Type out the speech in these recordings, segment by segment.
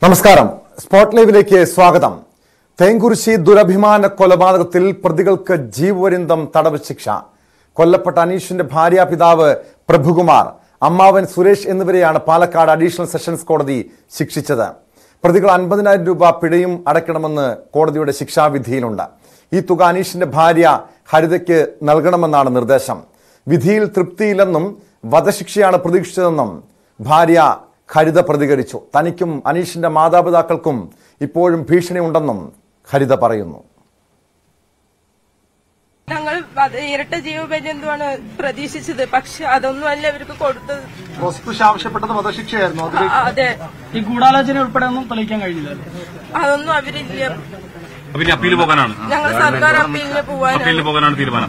നമസ്കാരം സ്പോട്ട് ലൈവിലേക്ക് സ്വാഗതം തേങ്കുറിശി ദുരഭിമാന കൊലപാതകത്തിൽ പ്രതികൾക്ക് ജീവപര്യന്തം തടവ് ശിക്ഷ കൊല്ലപ്പെട്ട അനീഷിന്റെ ഭാര്യ പിതാവ് പ്രഭുകുമാർ അമ്മാവൻ സുരേഷ് എന്നിവരെയാണ് പാലക്കാട് അഡീഷണൽ സെഷൻസ് കോടതി ശിക്ഷിച്ചത് പ്രതികൾ അൻപതിനായിരം രൂപ പിഴയും അടയ്ക്കണമെന്ന് കോടതിയുടെ ശിക്ഷാവിധിയിലുണ്ട് ഈ തുക അനീഷിന്റെ ഭാര്യ ഹരിതയ്ക്ക് നൽകണമെന്നാണ് നിർദ്ദേശം വിധിയിൽ തൃപ്തിയില്ലെന്നും വധശിക്ഷയാണ് പ്രതീക്ഷിച്ചതെന്നും ഭാര്യ ഹരിത പ്രതികരിച്ചു തനിക്കും അനീഷിന്റെ മാതാപിതാക്കൾക്കും ഇപ്പോഴും ഭീഷണിയുണ്ടെന്നും ഹരിത പറയുന്നു ഞങ്ങൾ അത് ഇരട്ട ജീവപര്യന്തമാണ് പ്രതീക്ഷിച്ചത് പക്ഷെ അതൊന്നും അല്ല ഇവർക്ക് കൊടുത്തത് പ്രോസിക്യൂഷൻ ആവശ്യപ്പെട്ടത് വധശിക്ഷയായിരുന്നു അതിൽ ആ, അതെ ഈ ഗൂഢാലോചന ഉൾപ്പെടെ ഒന്നും തെളിയിക്കാൻ കഴിഞ്ഞില്ല അതൊന്നും അവരില്ല അപ്പൊ ഇനി അപ്പീൽ പോകാനാണ് ഞങ്ങൾ സർക്കാർ അപ്പീലിന് പോവാനാണ് അപ്പീലിന് പോകാനാണ് തീരുമാനം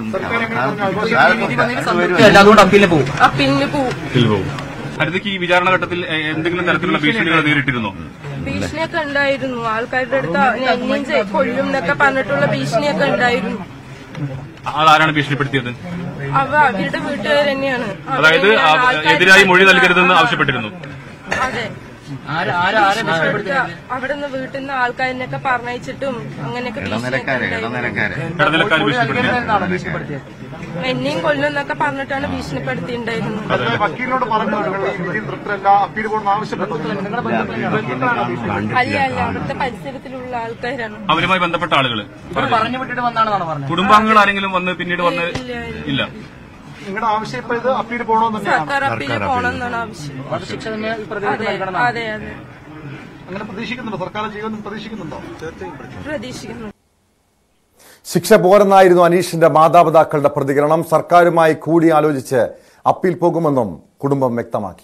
അതുകൊണ്ട് അപ്പീലിന് പോകും അപ്പീലിന് പോവും അപ്പീൽ പോകും അടുത്തേക്ക് ഈ വിചാരണ ഘട്ടത്തിൽ എ- എന്തെങ്കിലും തരത്തിലുള്ള ഭീഷണികൾ നേരിട്ടിരുന്നോ ഭീഷണിയൊക്കെ ഉണ്ടായിരുന്നു ആൾക്കാരുടെ അടുത്ത് എന്നെയും ചെ- കൊല്ലും എന്നൊക്കെ പറഞ്ഞിട്ടുള്ള ഭീഷണിയൊക്കെ ഉണ്ടായിരുന്നു അതാരാണ് ഭീഷണിപ്പെടുത്തിയത് അവ അവരുടെ വീട്ടുകാർ തന്നെയാണ് അവര് അതായത് തന്നെയാണ് ആ- ആൾക്കാരുടെ എതിരായി മൊഴി അടുത്ത് നൽകരുതെന്ന് ആ, ആവശ്യപ്പെട്ടിരുന്നു അതെ ആര് ആര് ആരെ ഭീഷണിപ്പെടുത്തുക. അവിടുന്ന് വീട്ടിൽ നിന്ന് ആൾക്കാരിനൊക്കെ പറഞ്ഞയച്ചിട്ടും അങ്ങനെയൊക്കെ ഭീഷണിയൊക്കെ ഉണ്ടായിരുന്നു. ഇടനിലക്കാർ ഭീഷണിപ്പെടുത്തി ഭീഷണിപ്പെടുത്തിയത് എന്നെയും കൊല്ലുന്നൊക്കെ പറഞ്ഞിട്ടാണ് ഭീഷണിപ്പെടുത്തിയിട്ടുണ്ടായിരുന്നത് അതിലെ വക്കീലിനോട് പറഞ്ഞു നിങ്ങൾ ഈ വിധി തൃപ്തരല്ല അപ്പീൽ പോകണമെന്ന് ആവശ്യപ്പെട്ടു അല്ല അല്ല അവിടുത്തെ പരിസരത്തിലുള്ള ആൾക്കാരാണ് അവരുമായി ബന്ധപ്പെട്ട ആളുകൾ പറഞ്ഞു വിട്ടിട്ട് വന്നാണെന്നാണ് പറഞ്ഞത് കുടുംബാംഗങ്ങൾ ആരെങ്കിലും വന്ന് പിന്നീട് വന്ന് ഇല്ല, ഇല്ല. ഇല്ല നിങ്ങളുടെ ആവശ്യം ഇപ്പൊ ഇത് അപ്പീൽ പോകണമെന്ന് തന്നെയാണ് സർക്കാർ അപ്പീല് പോകണമെന്നാണ് ആവശ്യം വധശിക്ഷ തന്നെ ഈ പ്രതികൾക്ക് അതെ നൽകണം അതെ അതെ അങ്ങനെ പ്രതീക്ഷിക്കുന്നുണ്ടോ സർക്കാർ ചെയ്യുമെന്ന് പ്രതീക്ഷിക്കുന്നുണ്ടോ പ്രതീക്ഷിക്കുന്നു ശിക്ഷ പോരെന്നായിരുന്നു അനീഷിന്റെ മാതാപിതാക്കളുടെ പ്രതികരണം സർക്കാരുമായി കൂടിയാലോചിച്ച് അപ്പീൽ പോകുമെന്നും കുടുംബം വ്യക്തമാക്കി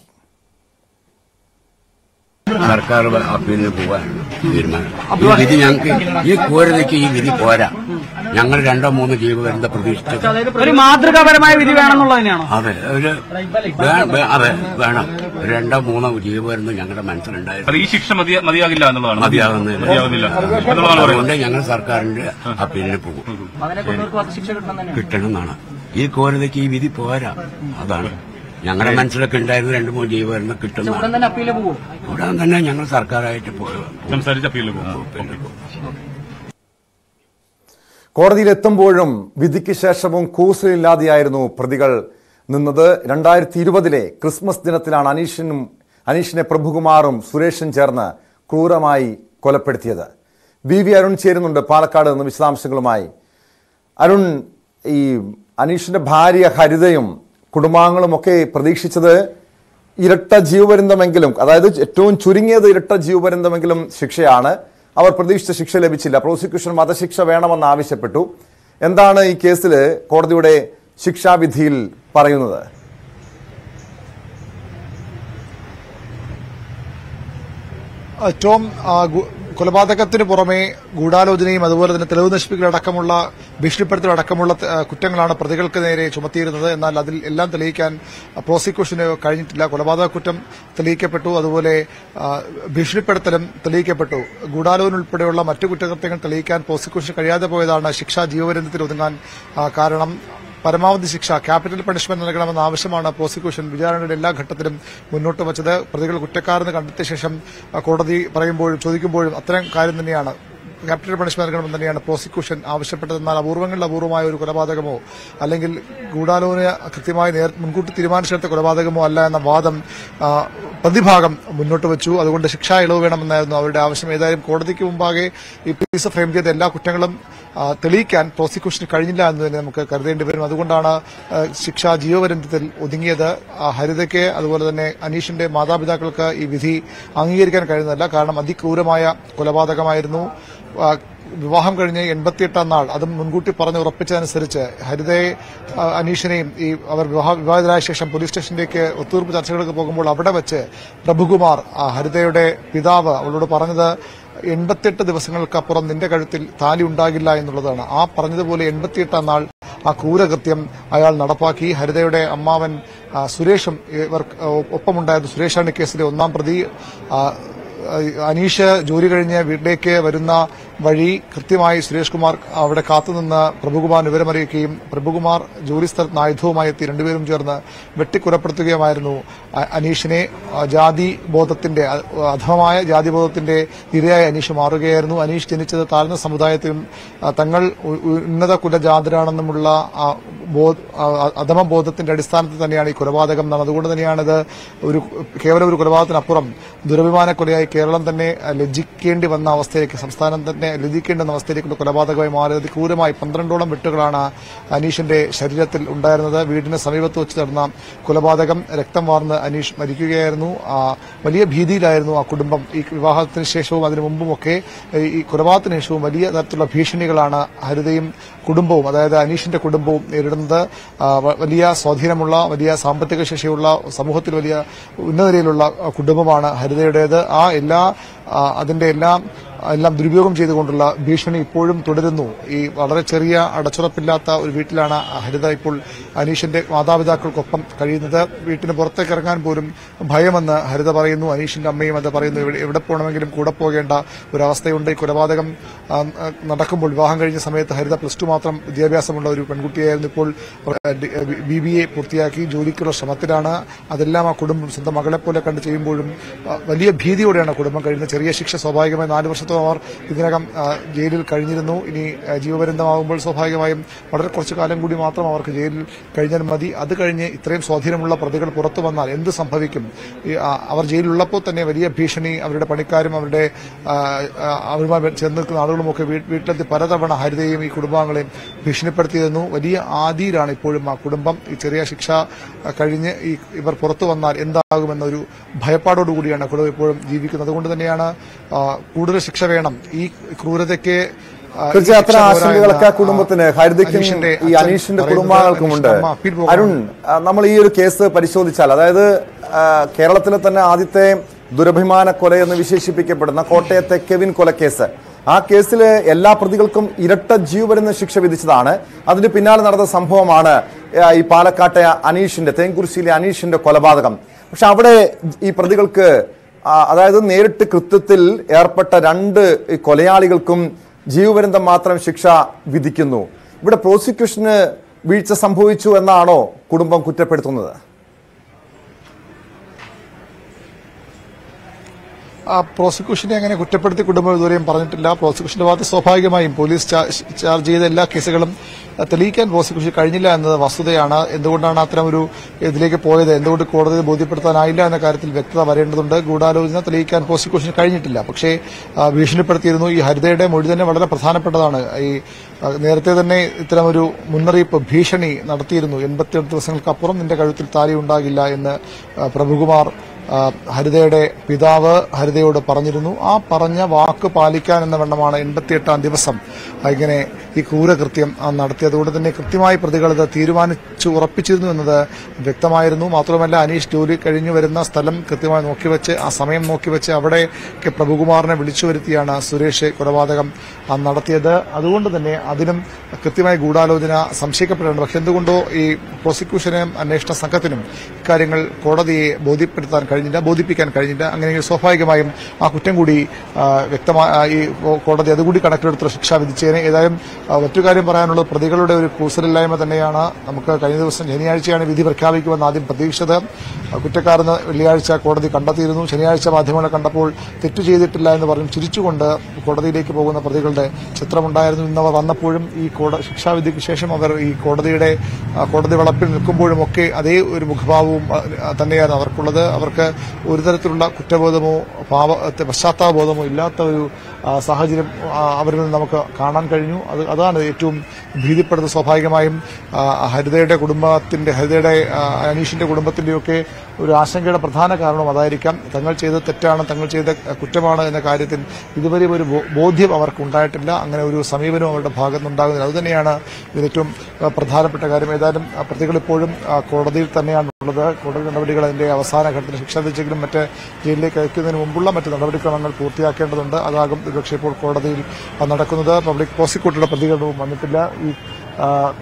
സർക്കാർ അപ്പീലിന് പോവാൻ തീരുമാനം ഈ വിധി ഞങ്ങൾക്ക് ഈ കോരതയ്ക്ക് ഈ വിധി പോരാ ഞങ്ങൾ രണ്ടോ മൂന്നോ ജീവപര്യന്തം പ്രതീക്ഷിച്ചത് ഒരു മാതൃകാപരമായ വിധി വേണമെന്നുള്ളത് തന്നെയാണോ അതെ ഒരു വേ- വേ- അതെ വേണം ഒരു രണ്ടോ മൂന്നോ ജീവപര്യന്തം ഞങ്ങളുടെ മനസ്സിലുണ്ടായിരുന്നു അത് ഈ ശിക്ഷ മതിയ- മതിയാകില്ല എന്നുള്ളതാണ് മതിയാകുന്നില്ല മതിയാകുന്നില്ല എന്നുള്ളതാണ് പറയുന്നത് അതുകൊണ്ട് ഞങ്ങൾ സർക്കാരിന്റെ അപ്പീലിന് പോകും അതിനെ കൊണ്ടവർക്ക് വധശിക്ഷ കിട്ടണം തന്നെയാണ് കിട്ടണമെന്നാണ് ഈ കോരതയ്ക്ക് ഈ വിധി പോരാ അതാണ് ഞങ്ങളുടെ മനസ്സിലൊക്കെ ഉണ്ടായിരുന്ന രണ്ടു മൂന്ന് ജീവപര്യന്തം ഉടൻ കിട്ടുന്നതാണ് തന്നെ അപ്പീലിന് പോകും ഉടൻ തന്നെ ഞങ്ങൾ സർക്കാരായിട്ട് പോകും സംസാരിച്ച് അപ്പീലിന് പോകും കോടതിയിലെത്തുമ്പോഴും വിധിക്ക് ശേഷവും കൂസലില്ലാതെയായിരുന്നു പ്രതികൾ നിന്നത് രണ്ടായിരത്തി ഇരുപതിലെ ക്രിസ്മസ് ദിനത്തിലാണ് അനീഷിനും അനീഷിനെ പ്രഭുകുമാറും സുരേഷും ചേർന്ന് ക്രൂരമായി കൊലപ്പെടുത്തിയത് വി വി അരുൺ ചേരുന്നുണ്ട് പാലക്കാട് നിന്ന് വിശദാംശങ്ങളുമായി അരുൺ ഈ അനീഷിന്റെ ഭാര്യ ഹരിതയും കുടുംബാംഗങ്ങളുമൊക്കെ പ്രതീക്ഷിച്ചത് ഇരട്ട ജീവപര്യന്തമെങ്കിലും അതായത് ഏറ്റവും ചുരുങ്ങിയത് ഇരട്ട ജീവപര്യന്തമെങ്കിലും ശിക്ഷയാണ് അവർ പ്രതീക്ഷിച്ച ശിക്ഷ ലഭിച്ചില്ല പ്രോസിക്യൂഷൻ വധശിക്ഷ വേണമെന്ന് ആവശ്യപ്പെട്ടു എന്താണ് ഈ കേസിൽ കോടതിയുടെ ശിക്ഷാവിധിയിൽ പറയുന്നത് ആ, ടോം ആ, ഗു- കൊലപാതകത്തിന് പുറമെ ഗൂഢാലോചനയും അതുപോലെ തന്നെ തെളിവ് നശിപ്പിക്കലടക്കമുള്ള ഭീഷണിപ്പെടുത്തലടക്കമുള്ള ആ, കുറ്റങ്ങളാണ് പ്രതികൾക്ക് നേരെ ചുമത്തിയിരുന്നത് എന്നാൽ അതിൽ എല്ലാം തെളിയിക്കാൻ ആ, പ്രോസിക്യൂഷന് കഴിഞ്ഞിട്ടില്ല കൊലപാതക കുറ്റം തെളിയിക്കപ്പെട്ടു അതുപോലെ ആ, ഭീഷണിപ്പെടുത്തലും തെളിയിക്കപ്പെട്ടു ഗൂഢാലോചന ഉൾപ്പെടെയുള്ള മറ്റു കുറ്റകൃത്യങ്ങൾ തെളിയിക്കാൻ പ്രോസിക്യൂഷന് കഴിയാതെ പോയതാണ് ശിക്ഷ ജീവപര്യന്തത്തിൽ ഒതുങ്ങാൻ ആ, കാരണം പരമാവധി ശിക്ഷ ക്യാപിറ്റൽ പണിഷ്മെന്റ് നൽകണമെന്ന ആവശ്യമാണ് പ്രോസിക്യൂഷൻ വിചാരണയുടെ എല്ലാ ഘട്ടത്തിലും മുന്നോട്ട് വച്ചത് പ്രതികൾ കുറ്റക്കാരെന്ന് കണ്ടെത്തിയ ശേഷം ആ, കോടതി പറയുമ്പോഴും ചോദിക്കുമ്പോഴും അത്തരം കാര്യം തന്നെയാണ് ക്യാപിറ്റൽ പണിഷ്മെന്റ് നൽകണമെന്ന് തന്നെയാണ് പ്രോസിക്യൂഷൻ ആവശ്യപ്പെട്ടത് എന്നാൽ അപൂർവങ്ങളിൽ അപൂർവമായ ഒരു കൊലപാതകമോ അല്ലെങ്കിൽ ഗൂഢാലോചന കൃത്യമായി നേർ മുൻകൂട്ടി തീരുമാനിച്ചെടുത്ത കൊലപാതകമോ അല്ല എന്ന വാദം ആ, പ്രതിഭാഗം മുന്നോട്ട് വെച്ചു അതുകൊണ്ട് ശിക്ഷാ ഇളവ് വേണമെന്നായിരുന്നു അവരുടെ ആവശ്യം ഏതായാലും കോടതിക്ക് മുമ്പാകെ ഈ പോലീസ് ഫ്രെയിം ചെയ്ത എല്ലാ കുറ്റങ്ങളും ആ, തെളിയിക്കാൻ പ്രോസിക്യൂഷന് കഴിഞ്ഞില്ല എന്ന് തന്നെ നമുക്ക് കരുതേണ്ടി വരും അതുകൊണ്ടാണ് ആ, ശിക്ഷ ജീവപര്യന്തത്തിൽ ഒതുങ്ങിയത് ആ, ഹരിതയ്ക്ക് അതുപോലെ തന്നെ അനീഷിന്റെ മാതാപിതാക്കൾക്ക് ഈ വിധി അംഗീകരിക്കാൻ കഴിയുന്നതല്ല കാരണം അതിക്രൂരമായ കൊലപാതകമായിരുന്നു ആ, വിവാഹം കഴിഞ്ഞ് എൺപത്തിയെട്ടാം നാൾ അതും മുൻകൂട്ടി പറഞ്ഞ് ഉറപ്പിച്ചതനുസരിച്ച് ഹരിതയെ ആ, അനീഷിനെയും ഈ അവർ വിവാഹ വിവാഹിതരായ ശേഷം പോലീസ് സ്റ്റേഷനിലേക്ക് ഒത്തുതീർപ്പ് ചർച്ചകൾക്ക് പോകുമ്പോൾ അവിടെ വെച്ച് പ്രഭുകുമാർ ആ, ഹരിതയുടെ പിതാവ് അവളോട് പറഞ്ഞത് എൺപത്തിയെട്ട് ദിവസങ്ങൾക്കപ്പുറം നിന്റെ കഴുത്തിൽ താലി ഉണ്ടാകില്ല എന്നുള്ളതാണ് ആ പറഞ്ഞതുപോലെ എൺപത്തിയെട്ടാം നാൾ ആ ക്രൂരകൃത്യം അയാൾ നടപ്പാക്കി ഹരിതയുടെ അമ്മാവൻ ആ, സുരേഷും ഇവർ ഒപ്പമുണ്ടായിരുന്നു സുരേഷാണ് ഈ കേസിലെ ഒന്നാം പ്രതി ആ, അനീഷ് ജോലി കഴിഞ്ഞ് വീട്ടിലേക്ക് വരുന്ന വഴി കൃത്യമായി സുരേഷ് കുമാർ അവിടെ കാത്തുനിന്ന് പ്രഭുകുമാർ വിവരമറിയിക്കുകയും പ്രഭുകുമാർ ജോലിസ്ഥലത്ത് ആയുധവുമായി എത്തി രണ്ടുപേരും ചേർന്ന് വെട്ടിക്കുറപ്പെടുത്തുകയുമായിരുന്നു അ- അനീഷിനെ ആ, ജാതി ബോധത്തിന്റെ അ- അധമമായ ജാതി ബോധത്തിന്റെ ഇരയായി അനീഷ് മാറുകയായിരുന്നു അനീഷ് ജനിച്ചത് താഴ്ന്ന സമുദായത്തിലും ആ, തങ്ങൾ ഉ- ഉ- ഉന്നത കുലജാതരാണെന്നുമുള്ള ആ ബോ- ആ, അധമ ബോധത്തിന്റെ അടിസ്ഥാനത്തിൽ തന്നെയാണ് ഈ കൊലപാതകം നടന്നത് അതുകൊണ്ട് തന്നെയാണ് ഇത് ഒരു കേവലം ഒരു കൊലപാതകത്തിനപ്പുറം ദുരഭിമാന കൊലയായി കേരളം തന്നെ ആ, ലജ്ജിക്കേണ്ടി വന്ന അവസ്ഥയിലേക്ക് സംസ്ഥാനം തന്നെ ലജ്ജിക്കേണ്ടി വന്ന അവസ്ഥയിലേക്കുള്ള കൊലപാതകമായി മാറിയത് ക്രൂരമായി പന്ത്രണ്ടോളം വെട്ടുകളാണ് അനീഷിന്റെ ശരീരത്തിൽ ഉണ്ടായിരുന്നത് വീടിന് സമീപത്ത് വെച്ച് നടന്ന കൊലപാതകം രക്തം വാർന്ന് അനീഷ് മരിക്കുകയായിരുന്നു ആ, വലിയ ഭീതിയിലായിരുന്നു ആ കുടുംബം ഈ വിവാഹത്തിന് ശേഷവും അതിനു മുമ്പുമൊക്കെ ഈ- ഈ കൊലപാതകത്തിന് ശേഷവും വലിയ തരത്തിലുള്ള ഭീഷണികളാണ് ഹരിതയും കുടുംബവും അതായത് അനീഷിന്റെ കുടുംബവും നേരിടുന്നത് ആ, വ- വലിയ സ്വാധീനമുള്ള വലിയ സാമ്പത്തിക ശേഷിയുള്ള സമൂഹത്തിൽ വലിയ ഉന്നത നിലയിലുള്ള ആ, കുടുംബമാണ് ഹരിതയുടേത് ആ എല്ലാ ആ, അതിന്റെ എല്ലാം എല്ലാം ദുരുപയോഗം ചെയ്തുകൊണ്ടുള്ള ഭീഷണി ഇപ്പോഴും തുടരുന്നു ഈ വളരെ ചെറിയ അടച്ചുറപ്പില്ലാത്ത ഒരു വീട്ടിലാണ് ഹരിത ഇപ്പോൾ അനീഷിന്റെ മാതാപിതാക്കൾക്കൊപ്പം കഴിയുന്നത് വീട്ടിന് പുറത്തേക്ക് ഇറങ്ങാൻ പോലും ഭയമെന്ന് ഹരിത പറയുന്നു അനീഷിന്റെ അമ്മയും അത് പറയുന്നു എവിടെ- എവിടെ പോകണമെങ്കിലും കൂടെ പോകേണ്ട ഒരവസ്ഥയുണ്ട് ഈ കൊലപാതകം ആ, ആ, നടക്കുമ്പോൾ വിവാഹം കഴിഞ്ഞ സമയത്ത് ഹരിത പ്ലസ് ടു മാത്രം വിദ്യാഭ്യാസമുള്ള ഒരു പെൺകുട്ടിയായിരുന്നു ഇപ്പോൾ ബി ബി എ പൂർത്തിയാക്കി ജോലിക്കുള്ള ശ്രമത്തിലാണ് അതെല്ലാം ആ കുടുംബം സ്വന്തം മകളെ പോലെ കണ്ട് ചെയ്യുമ്പോഴും ആ, വലിയ ഭീതിയോടെയാണ് കുടുംബം കഴിയുന്നത് ചെറിയ ശിക്ഷ സ്വാഭാവികമായി നാല് വർഷത്തോളം അവർ ഇതിനകം ആ, ജയിലിൽ കഴിഞ്ഞിരുന്നു ഇനി ആ, ജീവപര്യന്തമാകുമ്പോൾ സ്വാഭാവികമായും വളരെ കുറച്ചു കാലം കൂടി മാത്രം അവർക്ക് ജയിലിൽ കഴിഞ്ഞാൽ മതി അത് കഴിഞ്ഞ് ഇത്രയും സ്വാധീനമുള്ള പ്രതികൾ പുറത്തു വന്നാൽ എന്ത് സംഭവിക്കും ഈ, ആ, അവർ ജയിലിലുള്ളപ്പോൾ തന്നെ വലിയ ഭീഷണി അവരുടെ പണിക്കാരും അവരുടെ ആ, ആ, അവരുമായി ചേർന്ന് നിൽക്കുന്ന ആളുകളുമൊക്കെ വീ- വീട്ടിലെത്തി പലതവണ ഹരിതയും ഈ കുടുംബാംഗങ്ങളെയും ഭീഷണിപ്പെടുത്തിയിരുന്നു വലിയ ആദിയിലാണ് ഇപ്പോഴും ആ കുടുംബം ഈ ചെറിയ ശിക്ഷ ആ, കഴിഞ്ഞ് ഈ ഇവർ പുറത്തു വന്നാൽ എന്താകുമെന്നൊരു ഭയപ്പാടോടുകൂടിയാണ് കുടുംബം ഇപ്പോഴും ജീവിക്കുന്നത് അതുകൊണ്ട് തന്നെയാണ് ആ, കൂടുതൽ ശിക്ഷ വേണം ഈ ക്രൂരതയ്ക്ക് ആ, ഈ തീർച്ചയായും അത്തരം ശിക്ഷ പോരാ ആശങ്കകളൊക്കെ എന്ന്, ആ, കുടുംബത്തിന് ഹരിതയ്ക്കും അനീഷിന്റെ ഈ അച്ഛൻ അനീഷിന്റെ പറയുന്നത് കുടുംബാംഗങ്ങൾക്കുമുണ്ട് അനീഷിന്റെ അമ്മ അപ്പീൽ പോകാൻ അരുൺ ആ, നമ്മൾ ഈ ഒരു കേസ് പരിശോധിച്ചാൽ അതായത് ആ, കേരളത്തിലെ തന്നെ ആദ്യത്തെ ദുരഭിമാന കൊല എന്ന് വിശേഷിപ്പിക്കപ്പെടുന്ന കോട്ടയത്തെ കെവിൻ കൊലക്കേസ് ആ കേസിൽ എല്ലാ പ്രതികൾക്കും ഇരട്ട ജീവപര്യന്ത ശിക്ഷ വിധിച്ചതാണ് അതിന് പിന്നാലെ നടന്ന സംഭവമാണ് ആ, ഈ പാലക്കാട്ടെ അനീഷിന്റെ തേങ്കുറിശ്ശിയിലെ അനീഷിന്റെ കൊലപാതകം പക്ഷെ അവിടെ ഈ പ്രതികൾക്ക് ആ, അതായത് നേരിട്ട് കൃത്യത്തിൽ ഏർപ്പെട്ട രണ്ട് ഈ കൊലയാളികൾക്കും ജീവപര്യന്തം മാത്രം ശിക്ഷ വിധിക്കുന്നു ഇവിടെ പ്രോസിക്യൂഷന് വീഴ്ച സംഭവിച്ചു എന്നാണോ കുടുംബം കുറ്റപ്പെടുത്തുന്നത് ആ, പ്രോസിക്യൂഷനെ അങ്ങനെ കുറ്റപ്പെടുത്തി കുടുംബം ഇതുവരെയും പറഞ്ഞിട്ടില്ല പ്രോസിക്യൂഷന്റെ ഭാഗത്ത് സ്വാഭാവികമായും പോലീസ് ചാ- ചാർജ് ചെയ്ത എല്ലാ കേസുകളും ആ, തെളിയിക്കാൻ പ്രോസിക്യൂഷൻ കഴിഞ്ഞില്ല എന്നത് വസ്തുതയാണ് എന്തുകൊണ്ടാണ് അത്തരം ഒരു ഇതിലേക്ക് പോയത് എന്തുകൊണ്ട് കോടതിയെ ബോധ്യപ്പെടുത്താനായില്ല എന്ന കാര്യത്തിൽ വ്യക്തത വരേണ്ടതുണ്ട് ഗൂഢാലോചന തെളിയിക്കാൻ പ്രോസിക്യൂഷന് കഴിഞ്ഞിട്ടില്ല പക്ഷേ ആ, ഭീഷണിപ്പെടുത്തിയിരുന്നു ഈ ഹരിതയുടെ മൊഴി തന്നെ വളരെ പ്രധാനപ്പെട്ടതാണ് ഈ ആ, നേരത്തെ തന്നെ ഇത്തരമൊരു മുന്നറിയിപ്പ് ഭീഷണി നടത്തിയിരുന്നു എൺപത്തിയെട്ട് ദിവസങ്ങൾക്കപ്പുറം നിന്റെ കഴുത്തിൽ താലി ഉണ്ടാകില്ല എന്ന് ആ, പ്രഭുകുമാർ ആ, ഹരിതയുടെ പിതാവ് ഹരിതയോട് പറഞ്ഞിരുന്നു ആ പറഞ്ഞ വാക്ക് പാലിക്കാൻ എന്ന വണ്ണമാണ് എൺപത്തിയെട്ടാം ദിവസം ആ, ഇങ്ങനെ ഈ ക്രൂരകൃത്യം ആ, നടത്തിയത് അതുകൊണ്ട് തന്നെ കൃത്യമായി പ്രതികൾ ഇത് തീരുമാനിച്ചു ഉറപ്പിച്ചിരുന്നു എന്നത് വ്യക്തമായിരുന്നു മാത്രമല്ല അനീഷ് ജോലി കഴിഞ്ഞു വരുന്ന സ്ഥലം കൃത്യമായി നോക്കിവെച്ച് ആ സമയം നോക്കിവെച്ച് അവിടേക്ക് പ്രഭുകുമാറിനെ വിളിച്ചു വരുത്തിയാണ് സുരേഷ് കൊലപാതകം ആ, നടത്തിയത് അതുകൊണ്ട് തന്നെ അതിനും കൃത്യമായി ഗൂഢാലോചന സംശയിക്കപ്പെടേണ്ട പക്ഷെ എന്തുകൊണ്ടോ ഈ പ്രോസിക്യൂഷനും അന്വേഷണ സംഘത്തിനും ഇക്കാര്യങ്ങൾ കോടതിയെ ബോധ്യപ്പെടുത്താൻ കഴിഞ്ഞില്ല ബോധിപ്പിക്കാൻ കഴിഞ്ഞില്ല അങ്ങനെയെങ്കിൽ സ്വാഭാവികമായും ആ കുറ്റം കൂടി വ്യക്തമായി ഈ കോടതി അതുകൂടി കണക്കിലെടുത്ത് ശിക്ഷ വിധിച്ചതിന് ഏതായാലും ആ, മറ്റു കാര്യം പറയാനുള്ളത് പ്രതികളുടെ ഒരു കൂസലില്ലായ്മ തന്നെയാണ് നമുക്ക് കഴിഞ്ഞ ദിവസം ശനിയാഴ്ചയാണ് വിധി പ്രഖ്യാപിക്കുമെന്ന് ആദ്യം പ്രതീക്ഷിച്ചത് ആ, കുറ്റക്കാരെന്ന് വെള്ളിയാഴ്ച കോടതി കണ്ടെത്തിയിരുന്നു ശനിയാഴ്ച മാധ്യമങ്ങളെ കണ്ടപ്പോൾ തെറ്റു ചെയ്തിട്ടില്ല എന്ന് പറഞ്ഞ് ചിരിച്ചുകൊണ്ട് കോടതിയിലേക്ക് പോകുന്ന പ്രതികളുടെ ചിത്രമുണ്ടായിരുന്നു ഇന്നവർ വന്നപ്പോഴും ഈ കോട ശിക്ഷാവിധിക്ക് ശേഷം അവർ ഈ കോടതിയുടെ ആ, കോടതി വളപ്പിൽ നിൽക്കുമ്പോഴും ഒക്കെ അതേ ഒരു മുഖഭാവവും ആ, തന്നെയാണ് അവർക്കുള്ളത് അവർക്ക് ഒരു തരത്തിലുള്ള കുറ്റബോധമോ പാവ പശ്ചാത്താപബോധമോ ഇല്ലാത്ത ഒരു ആ, സാഹചര്യം ആ, അവരിൽ നിന്ന് നമുക്ക് കാണാൻ കഴിഞ്ഞു അത് അതാണ് ഏറ്റവും ഭീതിപ്പെടുന്നത് സ്വാഭാവികമായും ആ, ഹരിതയുടെ കുടുംബത്തിന്റെ ഹരിതയുടെ ആ, അനീഷിന്റെ കുടുംബത്തിന്റെയൊക്കെ ഒരു ആശങ്കയുടെ പ്രധാന കാരണം അതായിരിക്കാം തങ്ങൾ ചെയ്ത തെറ്റാണ് തങ്ങൾ ചെയ്ത കുറ്റമാണ് എന്ന കാര്യത്തിൽ ഇതുവരെ ഒരു ബോ- ബോധ്യം അവർക്ക് ഉണ്ടായിട്ടില്ല അങ്ങനെ ഒരു സമീപനവും അവരുടെ ഭാഗത്തുനിന്നുണ്ടാകുന്നില്ല അതുതന്നെയാണ് ഇതിൽ ഏറ്റവും ആ, പ്രധാനപ്പെട്ട കാര്യം ഏതായാലും ആ, പ്രതികൾ ഇപ്പോഴും ആ, കോടതിയിൽ തന്നെയാണ് ഉള്ളത് കോടതി നടപടികൾ അതിന്റെ അവസാന ഘട്ടത്തിൽ ശിക്ഷ വിധിച്ചെങ്കിലും മറ്റ് ജയിലിലേക്ക് അയക്കുന്നതിന് മുമ്പുള്ള മറ്റ് നടപടിക്രമങ്ങൾ പൂർത്തിയാക്കേണ്ടതുണ്ട് അതാകും ഒരുപക്ഷെ ഇപ്പോൾ കോടതിയിൽ ആ, നടക്കുന്നത് പബ്ലിക് പ്രോസിക്യൂട്ടറുടെ പ്രതികരണവും വന്നിട്ടില്ല ഈ ആ,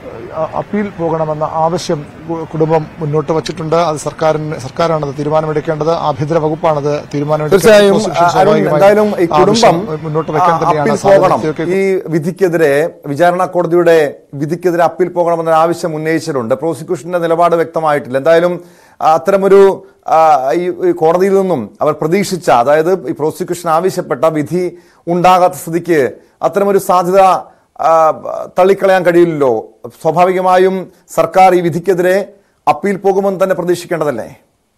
അ- അപ്പീൽ പോകണമെന്ന ആവശ്യം കു- കുടുംബം മുന്നോട്ട് വച്ചിട്ടുണ്ട് അത് സർക്കാരിന് സർക്കാരാണത് തീരുമാനമെടുക്കേണ്ടത് ആഭ്യന്തര വകുപ്പാണത് തീരുമാനമെടുക്കേണ്ടത് തീർച്ചയായും പ്രോസിക്യൂഷൻ അരുൺ സ്വാഭാവികമായി എന്തായാലും ഈ ആ കുടുംബം ആവശ്യം മുന്നോട്ട് വെക്കാൻ ആ, തന്നെയാണ് അപ്പീൽ പോകണം സാധ്യത. ഈ വിധിക്കെതിരെ വിചാരണ കോടതിയുടെ വിധിക്കെതിരെ അപ്പീൽ പോകണമെന്ന ആവശ്യം ഉന്നയിച്ചിട്ടുണ്ട് പ്രോസിക്യൂഷന്റെ നിലപാട് വ്യക്തമായിട്ടില്ല എന്തായാലും ആ, അത്തരമൊരു ആ, ഈ ഈ കോടതിയിൽ നിന്നും അവർ പ്രതീക്ഷിച്ച അതായത് ഈ പ്രോസിക്യൂഷൻ ആവശ്യപ്പെട്ട വിധി ഉണ്ടാകാത്ത സ്ഥിതിക്ക് അത്തരമൊരു സാധ്യത ആ, തള്ളിക്കളയാൻ കഴിയില്ലല്ലോ സ്വാഭാവികമായും സർക്കാർ ഈ വിധിക്കെതിരെ അപ്പീൽ പോകുമെന്ന് തന്നെ പ്രതീക്ഷിക്കേണ്ടതല്ലേ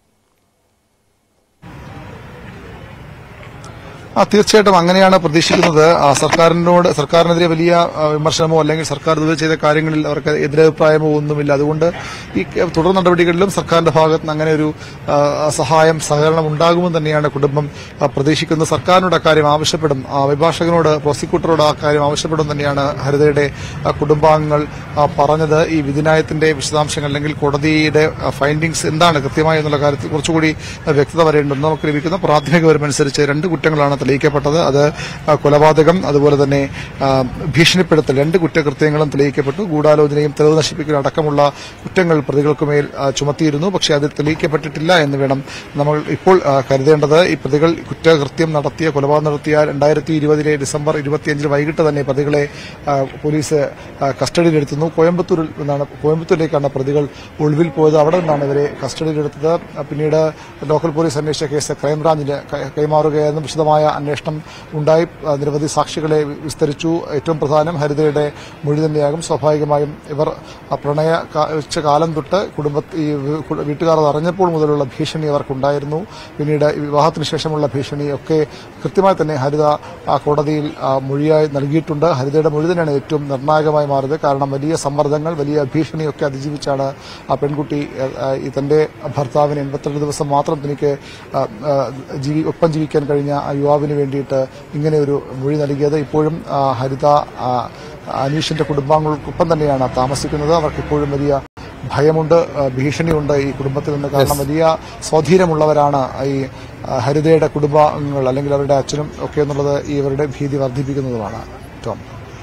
ആ തീർച്ചയായിട്ടും അങ്ങനെയാണ് പ്രതീക്ഷിക്കുന്നത് ആ, സർക്കാരിനോട് സർക്കാരിനെതിരെ വലിയ ആ, വിമർശനമോ അല്ലെങ്കിൽ സർക്കാർ ഇതുവരെ ചെയ്ത കാര്യങ്ങളിൽ അവർക്ക് എതിരഭിപ്രായമോ ഒന്നുമില്ല അതുകൊണ്ട് ഈ ക- തുടർ നടപടികളിലും സർക്കാരിന്റെ ഭാഗത്ത് നിന്ന് അങ്ങനെ ഒരു ആ, സഹായം സഹകരണം ഉണ്ടാകുമെന്ന് തന്നെയാണ് കുടുംബം ആ, പ്രതീക്ഷിക്കുന്നത് സർക്കാരിനോട് അക്കാര്യം ആവശ്യപ്പെടും ആ, അഭിഭാഷകനോട് പ്രോസിക്യൂട്ടറോട് ആ കാര്യം ആവശ്യപ്പെടും തന്നെയാണ് ഹരിതയുടെ ആ, കുടുംബാംഗങ്ങൾ ആ, പറഞ്ഞത് ഈ വിധിന്യായത്തിന്റെ വിശദാംശങ്ങൾ അല്ലെങ്കിൽ കോടതിയുടെ ഫൈൻഡിങ്സ് എന്താണ് കൃത്യമായി എന്നുള്ള കാര്യത്തിൽ കുറച്ചുകൂടി ആ, വ്യക്തത വരേണ്ടത് നമുക്ക് ലഭിക്കുന്ന പ്രാഥമിക വിവരമനുസരിച്ച് രണ്ട് കുറ്റങ്ങളാണ് തെളിയിക്കപ്പെട്ടത് അത് ആ, കൊലപാതകം അതുപോലെ തന്നെ ആ, ഭീഷണിപ്പെടുത്തൽ രണ്ട് കുറ്റകൃത്യങ്ങളും തെളിയിക്കപ്പെട്ടു ഗൂഢാലോചനയും തെളിവ് നശിപ്പിക്കലും അടക്കമുള്ള കുറ്റങ്ങൾ പ്രതികൾക്കുമേൽ ആ, ചുമത്തിയിരുന്നു പക്ഷേ അത് തെളിയിക്കപ്പെട്ടിട്ടില്ല എന്ന് വേണം നമ്മൾ ഇപ്പോൾ ആ, കരുതേണ്ടത് ഈ പ്രതികൾ കുറ്റകൃത്യം നടത്തിയ കൊലപാതകം നടത്തിയ രണ്ടായിരത്തി ഇരുപതിലെ ഡിസംബർ ഇരുപത്തിയഞ്ചിന് വൈകിട്ട് തന്നെ പ്രതികളെ ആ, പോലീസ് ആ, കസ്റ്റഡിയിലെടുത്തുന്നു കോയമ്പത്തൂരിൽ നിന്നാണ് കോയമ്പത്തൂരിലേക്കാണ് പ്രതികൾ ഒളിവിൽ പോയത് അവിടെ നിന്നാണ് ഇവരെ കസ്റ്റഡിയിലെടുത്തത് ആ, പിന്നീട് ലോക്കൽ പോലീസ് അന്വേഷിച്ച കേസ് ക്രൈംബ്രാഞ്ചിന് കൈ- കൈമാറുകയായിരുന്നു വിശദമായ അന്വേഷണം ഉണ്ടായി ആ, നിരവധി സാക്ഷികളെ വി- വിസ്തരിച്ചു ഏറ്റവും പ്രധാനം ഹരിതയുടെ മൊഴി തന്നെയാകും സ്വാഭാവികമായും ഇവർ ആ, പ്രണയ കാ- വെച്ച കാലം തൊട്ട് കുടുംബ ഈ വി- കു- വീട്ടുകാർ അത് അറിഞ്ഞപ്പോൾ മുതലുള്ള ഭീഷണി അവർക്കുണ്ടായിരുന്നു പിന്നീട് ഈ വിവാഹത്തിന് ശേഷമുള്ള ഭീഷണി ഒക്കെ കൃത്യമായി തന്നെ ഹരിത ആ കോടതിയിൽ ആ, മൊഴിയായി നൽകിയിട്ടുണ്ട് ഹരിതയുടെ മൊഴി തന്നെയാണ് ഏറ്റവും നിർണായകമായി മാറിയത് കാരണം വലിയ സമ്മർദ്ദങ്ങൾ വലിയ ഭീഷണിയൊക്കെ അതിജീവിച്ചാണ് ആ പെൺകുട്ടി ആ, ആ, ഈ തന്റെ ഭർത്താവിന് എൺപത്തിരണ്ട് ദിവസം മാത്രം തനിക്ക് ആ, ആ, ജീവി ഒപ്പം ജീവിക്കാൻ കഴിഞ്ഞ ആ യുവാവിന് വേണ്ടിയിട്ട് ഇങ്ങനെ ഒരു മൊഴി നൽകിയത് ഇപ്പോഴും ആ, ഹരിത ആ, അനീഷിന്റെ കുടുംബാംഗങ്ങൾക്കൊപ്പം തന്നെയാണ് താമസിക്കുന്നത് അവർക്ക് ഇപ്പോഴും വലിയ ഭയമുണ്ട് ആ, ഭീഷണിയുണ്ട് ഈ കുടുംബത്തിൽ നിന്ന് കാരണം വലിയ സ്വാധീനമുള്ളവരാണ് ഈ ആ, ഹരിതയുടെ കുടുംബാംഗങ്ങൾ അല്ലെങ്കിൽ അവരുടെ അച്ഛനും ഒക്കെ എന്നുള്ളത് ഈ ഇവരുടെ ഭീതി വർദ്ധിപ്പിക്കുന്നതുമാണ് ടോം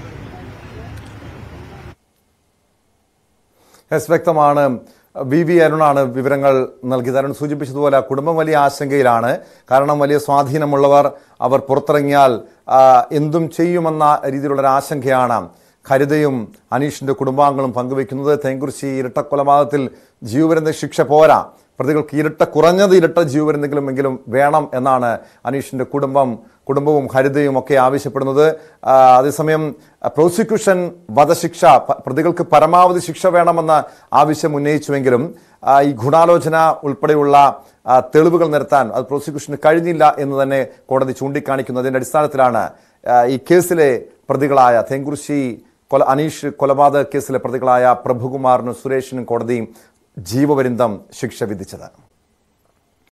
എസ് വ്യക്തമാണ് വി വി അരുണാണ് വിവരങ്ങൾ നൽകിയത് അരുൺ സൂചിപ്പിച്ചതുപോലെ ആ കുടുംബം വലിയ ആശങ്കയിലാണ് കാരണം വലിയ സ്വാധീനമുള്ളവർ അവർ പുറത്തിറങ്ങിയാൽ ആ, എന്തും ചെയ്യുമെന്ന രീതിയിലുള്ള ഒരു ആശങ്കയാണ് ഹരിതയും അനീഷിന്റെ കുടുംബാംഗങ്ങളും പങ്കുവെക്കുന്നത് തേങ്കുറിശി ഇരട്ട കൊലപാതകത്തിൽ ജീവപര്യന്ത ശിക്ഷ പോരാ പ്രതികൾക്ക് ഇരട്ട കുറഞ്ഞത് ഇരട്ട ജീവപര്യന്തെങ്കിലും എങ്കിലും വേണം എന്നാണ് അനീഷിന്റെ കുടുംബം കുടുംബവും ഹരിതയും ഒക്കെ ആവശ്യപ്പെടുന്നത് ആ, അതേസമയം ആ, പ്രോസിക്യൂഷൻ വധശിക്ഷ പ- പ്രതികൾക്ക് പരമാവധി ശിക്ഷ വേണമെന്ന ആവശ്യം ഉന്നയിച്ചുവെങ്കിലും ആ, ഈ ഗുണാലോചന ഉൾപ്പെടെയുള്ള ആ, തെളിവുകൾ നിരത്താൻ അത് പ്രോസിക്യൂഷന് കഴിഞ്ഞില്ല എന്ന് തന്നെ കോടതി ചൂണ്ടിക്കാണിക്കുന്നതിന്റെ അടിസ്ഥാനത്തിലാണ് ആ, ഈ കേസിലെ പ്രതികളായ തേങ്കുറിശി കൊല അനീഷ് കൊലപാതക കേസിലെ പ്രതികളായ പ്രഭുകുമാറിനും സുരേഷിനും കോടതി ജീവപര്യന്തം ശിക്ഷ വിധിച്ചത്